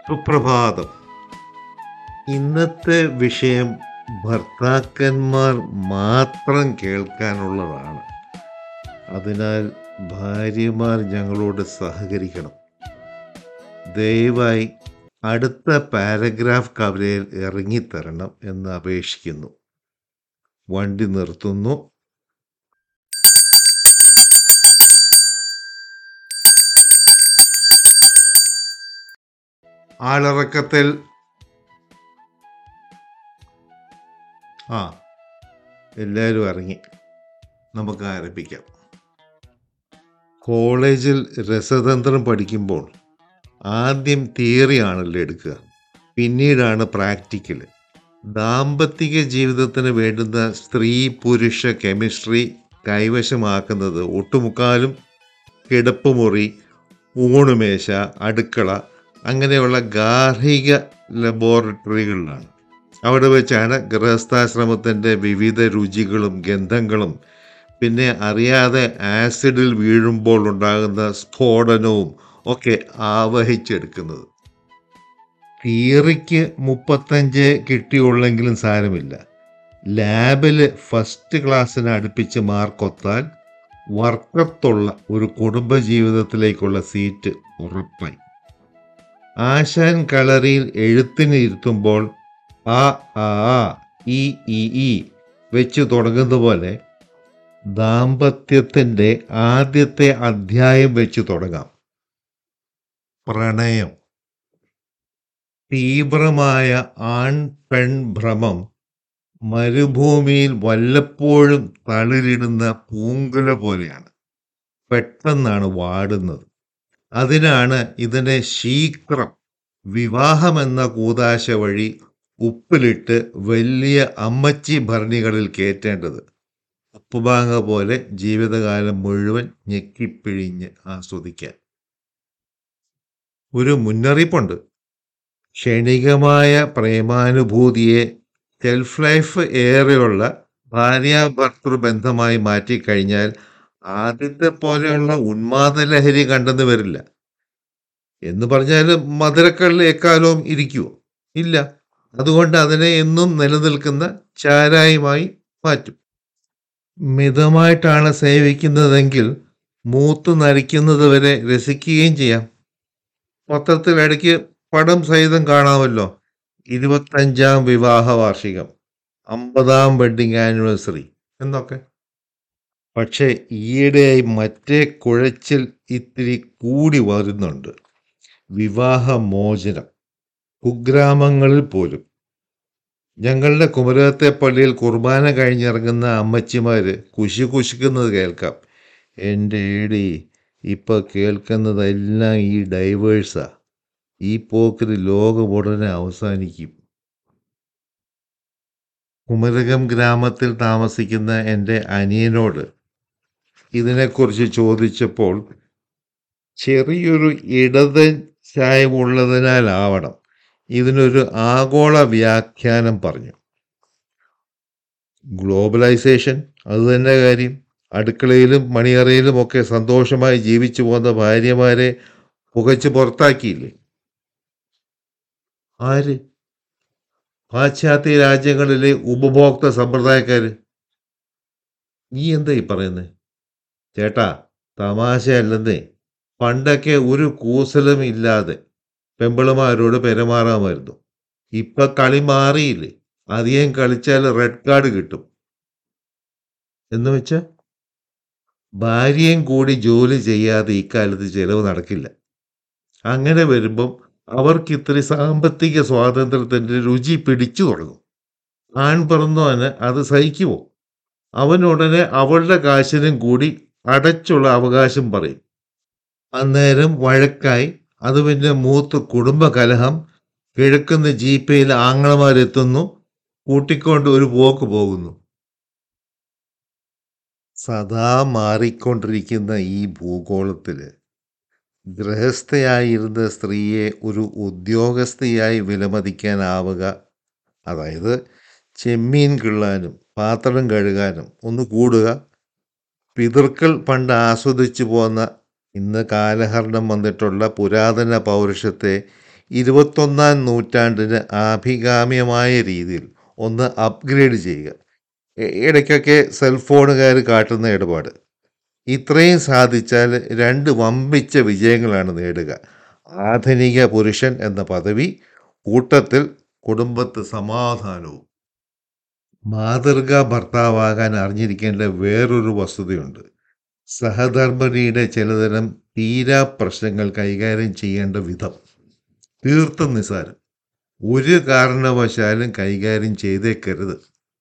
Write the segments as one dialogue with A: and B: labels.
A: സുപ്രഭാതം ഇന്നത്തെ വിഷയം ഭർത്താക്കന്മാർ മാത്രം കേൾക്കാനുള്ളതാണ് അതിനാൽ ഭാര്യമാർ ഞങ്ങളോട് സഹകരിക്കണം ദയവായി അടുത്ത പാരഗ്രാഫ് കവലയിൽ ഇറങ്ങിത്തരണം എന്ന് അപേക്ഷിക്കുന്നു വണ്ടി നിർത്തുന്നു ആളിറക്കത്തിൽ ആ എല്ലാവരും ഇറങ്ങി നമുക്ക് ആരംഭിക്കാം കോളേജിൽ രസതന്ത്രം പഠിക്കുമ്പോൾ ആദ്യം തിയറി ആണല്ലോ എടുക്കുക പിന്നീടാണ് പ്രാക്ടിക്കൽ ദാമ്പത്തിക ജീവിതത്തിന് വേണ്ടുന്ന സ്ത്രീ പുരുഷ കെമിസ്ട്രി കൈവശമാക്കുന്നത് ഒട്ടുമുക്കാലും കിടപ്പുമുറി ഊണുമേശ അടുക്കള അങ്ങനെയുള്ള ഗാർഹിക ലബോറട്ടറികളിലാണ് അവിടെ വെച്ചാണ് ഗൃഹസ്ഥാശ്രമത്തിൻ്റെ വിവിധ രുചികളും ഗന്ധങ്ങളും പിന്നെ അറിയാതെ ആസിഡിൽ വീഴുമ്പോൾ ഉണ്ടാകുന്ന സ്ഫോടനവും ഒക്കെ ആവഹിച്ചെടുക്കുന്നത് തിയറിക്ക് മുപ്പത്തഞ്ച് കിട്ടിയുള്ളെങ്കിലും സാരമില്ല ലാബിൽ ഫസ്റ്റ് ക്ലാസ്സിന് അടുപ്പിച്ച് മാർക്കൊത്താൽ വർക്കത്തുള്ള ഒരു കുടുംബജീവിതത്തിലേക്കുള്ള സീറ്റ് ഉറപ്പായി ആശാൻ കളറിയിൽ എഴുത്തിന് ഇരുത്തുമ്പോൾ ആ ആ ആ, ഈ ഈ ഈ വെച്ച് തുടങ്ങുന്ന പോലെ ദാമ്പത്യത്തിൻ്റെ ആദ്യത്തെ അധ്യായം വെച്ച് തുടങ്ങാം പ്രണയം തീവ്രമായ ആൺ പെൺ ഭ്രമം മരുഭൂമിയിൽ വല്ലപ്പോഴും തളിരിടുന്ന പൂങ്കുല പോലെയാണ് പെട്ടെന്നാണ് വാടുന്നത് അതിനാണ് ഇതിനെ ശീക്രം വിവാഹമെന്ന കൂതാശ വഴി ഉപ്പിലിട്ട് വലിയ അമ്മച്ചി ഭരണികളിൽ കയറ്റേണ്ടത് ഉപ്പുമാങ്ങ പോലെ ജീവിതകാലം മുഴുവൻ ഞെക്കിപ്പിഴിഞ്ഞ് ആസ്വദിക്കാൻ ഒരു മുന്നറിയിപ്പുണ്ട് ക്ഷണികമായ പ്രേമാനുഭൂതിയെ സെൽഫ് ലൈഫ് ഏറെയുള്ള ഭാര്യാഭർത്തൃ ബന്ധമായി മാറ്റിക്കഴിഞ്ഞാൽ ആദ്യത്തെ പോലെയുള്ള ഉന്മാദ ലഹരി കണ്ടെന്ന് വരില്ല എന്ന് പറഞ്ഞാൽ മധുരക്കള്ളിൽ എക്കാലവും ഇരിക്കുമോ ഇല്ല അതുകൊണ്ട് അതിനെ എന്നും നിലനിൽക്കുന്ന ചാരായമായി മാറ്റും മിതമായിട്ടാണ് സേവിക്കുന്നതെങ്കിൽ മൂത്ത് നരിക്കുന്നത് വരെ രസിക്കുകയും ചെയ്യാം പത്രത്തിൽ ഇടയ്ക്ക് പടം സഹിതം കാണാമല്ലോ ഇരുപത്തഞ്ചാം വിവാഹ വാർഷികം അമ്പതാം വെഡിങ് ആനിവേഴ്സറി എന്നൊക്കെ പക്ഷേ ഈയിടെയായി മറ്റേ കുഴച്ചിൽ ഇത്തിരി കൂടി വരുന്നുണ്ട് വിവാഹമോചനം കുഗ്രാമങ്ങളിൽ പോലും ഞങ്ങളുടെ കുമരകത്തെ പള്ളിയിൽ കുർബാന കഴിഞ്ഞിറങ്ങുന്ന അമ്മച്ചിമാര് കുശി കുശിക്കുന്നത് കേൾക്കാം എൻ്റെ ഏടി ഇപ്പൊ കേൾക്കുന്നതെല്ലാം ഈ ഡൈവേഴ്സാ ഈ പോക്കിന് ലോകം ഉടനെ അവസാനിക്കും കുമരകം ഗ്രാമത്തിൽ താമസിക്കുന്ന എൻ്റെ അനിയനോട് ഇതിനെക്കുറിച്ച് ചോദിച്ചപ്പോൾ ചെറിയൊരു ഇടത് ചായമുള്ളതിനാലാവണം ഇതിനൊരു ആഗോള വ്യാഖ്യാനം പറഞ്ഞു ഗ്ലോബലൈസേഷൻ അത് തന്നെ കാര്യം അടുക്കളയിലും മണിയറയിലും ഒക്കെ സന്തോഷമായി ജീവിച്ചു പോന്ന ഭാര്യമാരെ പുകച്ച് പുറത്താക്കിയില്ലേ ആര് പാശ്ചാത്യ രാജ്യങ്ങളിലെ ഉപഭോക്തൃ സമ്പ്രദായക്കാര് നീ എന്താ ഈ പറയുന്നേ ചേട്ടാ തമാശയല്ലെന്നേ പണ്ടൊക്കെ ഒരു കൂസലും ഇല്ലാതെ പെമ്പിളമാരോട് പെരുമാറാമായിരുന്നു ഇപ്പൊ കളി മാറിയില്ലേ അധികം കളിച്ചാൽ റെഡ് കാർഡ് കിട്ടും എന്ന് വെച്ചാ ഭാര്യയും കൂടി ജോലി ചെയ്യാതെ ഇക്കാലത്ത് ചെലവ് നടക്കില്ല അങ്ങനെ വരുമ്പം അവർക്ക് ഇത്തിരി സാമ്പത്തിക സ്വാതന്ത്ര്യത്തിന്റെ രുചി പിടിച്ചു തുടങ്ങും ആൺ പിറന്നവന് അത് സഹിക്കുമോ അവനുടനെ അവളുടെ കാശിനും കൂടി അടച്ചുള്ള അവകാശം പറയും അന്നേരം വഴക്കായി അത് പിന്നെ മൂത്ത് കുടുംബ കലഹം കിഴക്കുന്ന ജീപ്പയിൽ ആങ്ങളമാരെത്തുന്നു കൂട്ടിക്കൊണ്ട് ഒരു പോക്ക് പോകുന്നു സദാ മാറിക്കൊണ്ടിരിക്കുന്ന ഈ ഭൂഗോളത്തില് ഗൃഹസ്ഥയായിരുന്ന സ്ത്രീയെ ഒരു ഉദ്യോഗസ്ഥയായി വിലമതിക്കാനാവുക അതായത് ചെമ്മീൻ കിള്ളാനും പാത്രം കഴുകാനും ഒന്ന് കൂടുക പിതൃക്കൾ പണ്ട് ആസ്വദിച്ചു പോന്ന ഇന്ന് കാലഹരണം വന്നിട്ടുള്ള പുരാതന പൗരുഷത്തെ ഇരുപത്തൊന്നാം നൂറ്റാണ്ടിന് ആഭികാമ്യമായ രീതിയിൽ ഒന്ന് അപ്ഗ്രേഡ് ചെയ്യുക ഇ- ഇടയ്ക്കൊക്കെ സെൽഫോണുകാർ കാട്ടുന്ന ഇടപാട് ഇത്രയും സാധിച്ചാൽ രണ്ട് വമ്പിച്ച വിജയങ്ങളാണ് നേടുക ആധുനിക പുരുഷൻ എന്ന പദവി കൂട്ടത്തിൽ കുടുംബത്ത് സമാധാനവും മാതൃകാ ഭർത്താവാകാൻ അറിഞ്ഞിരിക്കേണ്ട വേറൊരു വസ്തുതയുണ്ട് സഹധർമ്മിണിയുടെ ചിലതരം തീരാ പ്രശ്നങ്ങൾ കൈകാര്യം ചെയ്യേണ്ട വിധം തീർത്തും നിസ്സാരം ഒരു കാരണവശാലും കൈകാര്യം ചെയ്തേക്കരുത്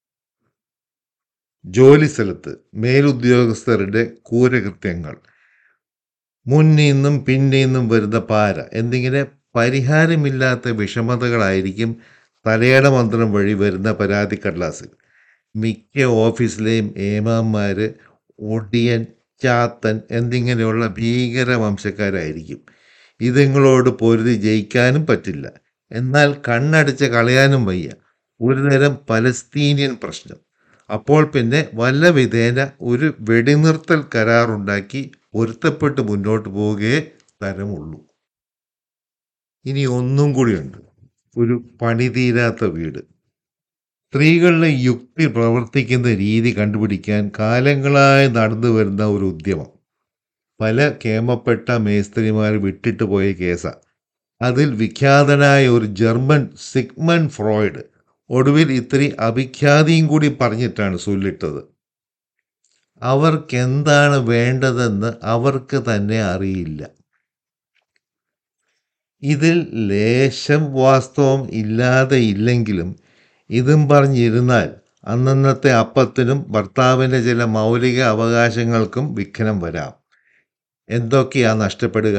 A: ജോലി സ്ഥലത്ത് മേലുദ്യോഗസ്ഥരുടെ ക്രൂരകൃത്യങ്ങൾ മുന്നിൽ നിന്നും പിന്നിൽ നിന്നും വരുന്ന പാര എന്നിങ്ങനെ പരിഹാരമില്ലാത്ത വിഷമതകളായിരിക്കും തലയട മന്ത്രം വഴി വരുന്ന പരാതി കടലാസിൽ മിക്ക ഓഫീസിലെയും ഏമാന്മാർ ഒടിയൻ ചാത്തൻ എന്നിങ്ങനെയുള്ള ഭീകര വംശക്കാരായിരിക്കും ഇതുങ്ങളോട് പൊരുതി ജയിക്കാനും പറ്റില്ല എന്നാൽ കണ്ണടച്ച് കളയാനും വയ്യ ഒരുതരം പലസ്തീനിയൻ പ്രശ്നം അപ്പോൾ പിന്നെ വല്ല വിധേന ഒരു വെടിനിർത്തൽ കരാറുണ്ടാക്കി പൊരുത്തപ്പെട്ട് മുന്നോട്ട് പോവുകയേ തരമുള്ളൂ ഇനി ഒന്നും കൂടിയുണ്ട് ഒരു പണിതീരാത്ത വീട് സ്ത്രീകളുടെ യുക്തി പ്രവർത്തിക്കുന്ന രീതി കണ്ടുപിടിക്കാൻ കാലങ്ങളായി നടന്നു വരുന്ന ഒരു ഉദ്യമം പല കേമപ്പെട്ട മേസ്ത്രിമാർ വിട്ടിട്ട് പോയ കേസാ അതിൽ വിഖ്യാതനായ ഒരു ജർമ്മൻ സിഗ്മൺ ഫ്രോയിഡ് ഒടുവിൽ ഇത്തിരി അവിഖ്യാതിയും കൂടി പറഞ്ഞിട്ടാണ് ചൊല്ലിട്ടത് അവർക്കെന്താണ് വേണ്ടതെന്ന് അവർക്ക് തന്നെ അറിയില്ല ഇതിൽ ലേശം വാസ്തവം ഇല്ലാതെ ഇല്ലെങ്കിലും ഇതും പറഞ്ഞിരുന്നാൽ അന്നന്നത്തെ അപ്പത്തിനും ഭർത്താവിൻ്റെ ചില മൗലിക അവകാശങ്ങൾക്കും വിഘ്നം വരാം എന്തൊക്കെയാ നഷ്ടപ്പെടുക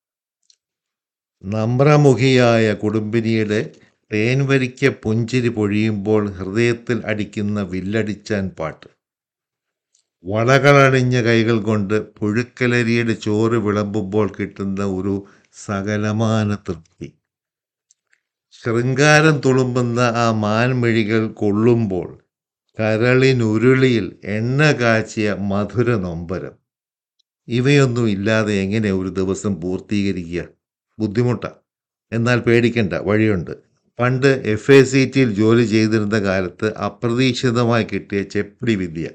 A: നമ്രമുഖിയായ കുടുംബിനിയുടെ തേൻവരിക്ക പുഞ്ചിരി പൊഴിയുമ്പോൾ ഹൃദയത്തിൽ അടിക്കുന്ന വില്ലടിച്ചാൻ പാട്ട് വളകളണിഞ്ഞ കൈകൾ കൊണ്ട് പുഴുക്കലരിയുടെ ചോറ് വിളമ്പുമ്പോൾ കിട്ടുന്ന ഒരു സകലമാന തൃപ്തി ശൃംഗാരം തുളുമ്പുന്ന ആ മാൻമിഴികൾ കൊള്ളുമ്പോൾ കരളിനുരുളിയിൽ എണ്ണ കാച്ചിയ മധുര നൊമ്പരം ഇവയൊന്നും ഇല്ലാതെ എങ്ങനെ ഒരു ദിവസം പൂർത്തീകരിക്കുക ബുദ്ധിമുട്ടാണ് എന്നാൽ പേടിക്കണ്ട വഴിയുണ്ട് പണ്ട് എഫ് എ സി ടിയിൽ ജോലി ചെയ്തിരുന്ന കാലത്ത് അപ്രതീക്ഷിതമായി കിട്ടിയ ചെപ്പടി വിദ്യ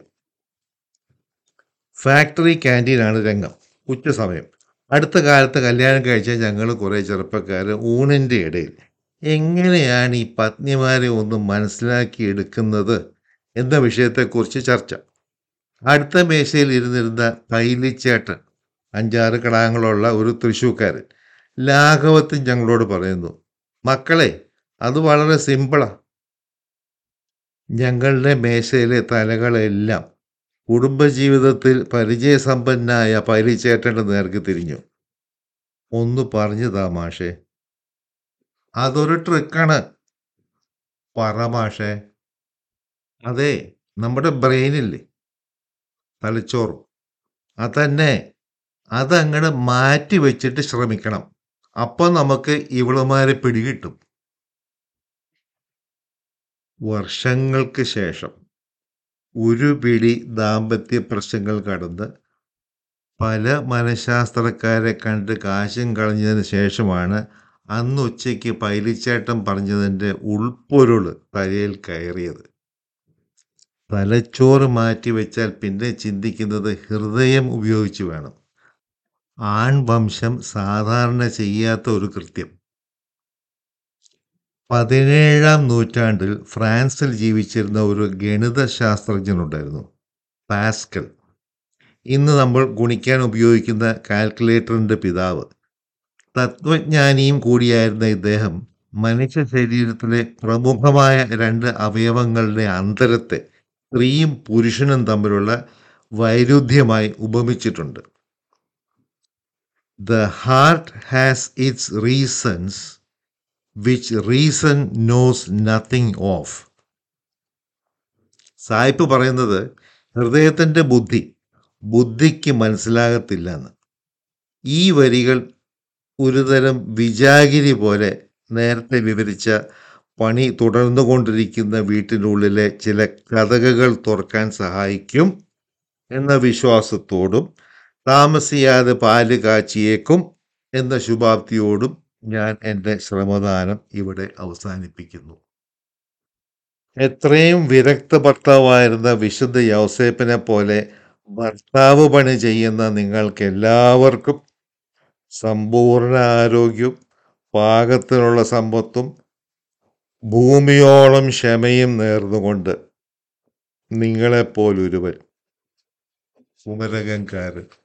A: ഫാക്ടറി ക്യാൻറ്റീനാണ് രംഗം ഉച്ച സമയം അടുത്ത കാലത്ത് കല്യാണം കഴിച്ച ഞങ്ങൾ കുറേ ചെറുപ്പക്കാർ ഊണിൻ്റെ ഇടയിൽ എങ്ങനെയാണ് ഈ പത്നിമാരെ ഒന്ന് മനസ്സിലാക്കി എടുക്കുന്നത് എന്ന വിഷയത്തെക്കുറിച്ച് ചർച്ച അടുത്ത മേശയിൽ ഇരുന്നിരുന്ന പൈലിച്ചേട്ടൻ അഞ്ചാറ് കടാങ്ങളുള്ള ഒരു തൃശ്ശൂക്കാരൻ ലാഘവത്തിൽ ഞങ്ങളോട് പറയുന്നു മക്കളെ അത് വളരെ സിമ്പിളാ ഞങ്ങളുടെ മേശയിലെ തലകളെല്ലാം കുടുംബജീവിതത്തിൽ പരിചയസമ്പന്നായ പൈലിച്ചേട്ടൻ്റെ നേർക്ക് തിരിഞ്ഞു ഒന്ന് പറഞ്ഞതാ മാഷേ അതൊരു ട്രിക്കാണ് പറ മാഷേ അതെ നമ്മുടെ ബ്രെയിനില്ലേ തലച്ചോറ് അതന്നെ അതങ്ങട് മാറ്റി വെച്ചിട്ട് ശ്രമിക്കണം അപ്പം നമുക്ക് ഇവളുമാരെ പിടികിട്ടും വർഷങ്ങൾക്ക് ശേഷം ഒരു പിടി ദാമ്പത്യ പ്രശ്നങ്ങൾ കടന്ന് പല മനഃശാസ്ത്രക്കാരെ കണ്ട് കാശും കളഞ്ഞതിന് ശേഷമാണ് അന്ന് ഉച്ചയ്ക്ക് പൈലിച്ചേട്ടൻ പറഞ്ഞതിൻ്റെ ഉൾപ്പൊരുള് തലയിൽ കയറിയത് തലച്ചോറ് മാറ്റി വെച്ചാൽ പിന്നെ ചിന്തിക്കുന്നത് ഹൃദയം ഉപയോഗിച്ച് വേണം ആൺവംശം സാധാരണ ചെയ്യാത്ത ഒരു കൃത്യം പതിനേഴാം നൂറ്റാണ്ടിൽ ഫ്രാൻസിൽ ജീവിച്ചിരുന്ന ഒരു ഗണിത ശാസ്ത്രജ്ഞനുണ്ടായിരുന്നു പാസ്കൽ ഇന്ന് നമ്മൾ ഗുണിക്കാൻ ഉപയോഗിക്കുന്ന കാൽക്കുലേറ്ററിൻ്റെ പിതാവ് തത്വജ്ഞാനിയും കൂടിയായിരുന്ന ഇദ്ദേഹം മനുഷ്യ ശരീരത്തിലെ പ്രമുഖമായ രണ്ട് അവയവങ്ങളുടെ അന്തരത്തെ സ്ത്രീയും പുരുഷനും തമ്മിലുള്ള വൈരുദ്ധ്യമായി ഉപമിച്ചിട്ടുണ്ട് the heart has its reasons which reason knows nothing of സായിപ്പ് പറയുന്നത് ഹൃദയത്തിൻ്റെ ബുദ്ധി ബുദ്ധിക്ക് മനസ്സിലാകത്തില്ല എന്ന് ഈ വരികൾ ഒരുതരം വിജാഗിരി പോലെ നേരത്തെ വിവരിച്ച പണി തുടർന്നുകൊണ്ടിരിക്കുന്ന വീട്ടിനുള്ളിലെ ചില കഥകൾ തുറക്കാൻ സഹായിക്കും എന്ന വിശ്വാസത്തോടും താമസിയാതെ പാല് കാച്ചിയേക്കും എന്ന ശുഭാപ്തിയോടും ഞാൻ എൻ്റെ ശ്രമദാനം ഇവിടെ അവസാനിപ്പിക്കുന്നു എത്രയും വിരക്ത ഭർത്താവായിരുന്ന വിശുദ്ധ യൗസേപ്പിനെ പോലെ ഭർത്താവ് പണി ചെയ്യുന്ന നിങ്ങൾക്ക് എല്ലാവർക്കും സമ്പൂർണ്ണ ആരോഗ്യവും പാകത്തിനുള്ള സമ്പത്തും ഭൂമിയോളം ക്ഷമയും നേർന്നുകൊണ്ട് നിങ്ങളെപ്പോലൊരുവൻ കുമരകംകാരൻ